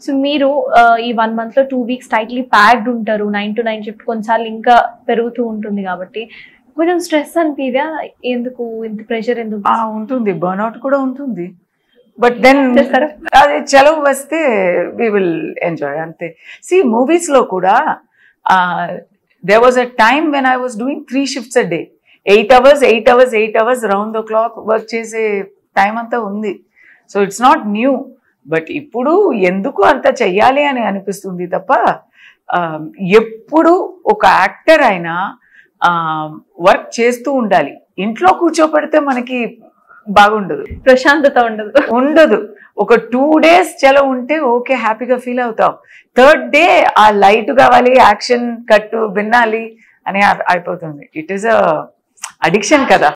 So మీరు ఆ, ఈ వన్ మంత్ లో టూ వీక్స్ టైట్లీ ప్యాక్డ్ ఉంటారు నైన్ టు నైన్ షిఫ్ట్ కొన్నిసార్లు ఇంకా పెరుగుతూ ఉంటుంది కాబట్టి కొంచెం స్ట్రెస్ అనిపిదా ఎందుకు ఇంత ప్రెషర్ ఎందుకు ఆ, ఉంటుంది బర్న్అవుట్ కూడా ఉంటుంది బట్ దెన్ చేస్తారా? అది చలవు వస్తే వి విల్ ఎంజాయ్ అంతే సి మూవీస్ లో కూడా they was a time when I was doing three shifts a day eight hours eight hours eight hours round the clock work చేసే టైం అంతా ఉంది so it's not new but ఇప్పుడు ఎందుకు అంత చెయ్యాలి అని అనిపిస్తుంది తప్ప ఆ, ఎప్పుడు ఒక యాక్టర్ అయినా వర్క్ చేస్తూ ఉండాలి ఇంట్లో కూర్చోపెడితే మనకి బాగుండదు ప్రశాంతత ఉండదు ఉండదు ఒక టూ డేస్ చలో ఉంటే ఓకే హ్యాపీగా ఫీల్ అవుతాం థర్డ్ డే ఆ లైట్ కావాలి యాక్షన్ కట్టు వినాలి అని అయిపోతుంది ఇట్ ఈస్ అ అడిక్షన్ కదా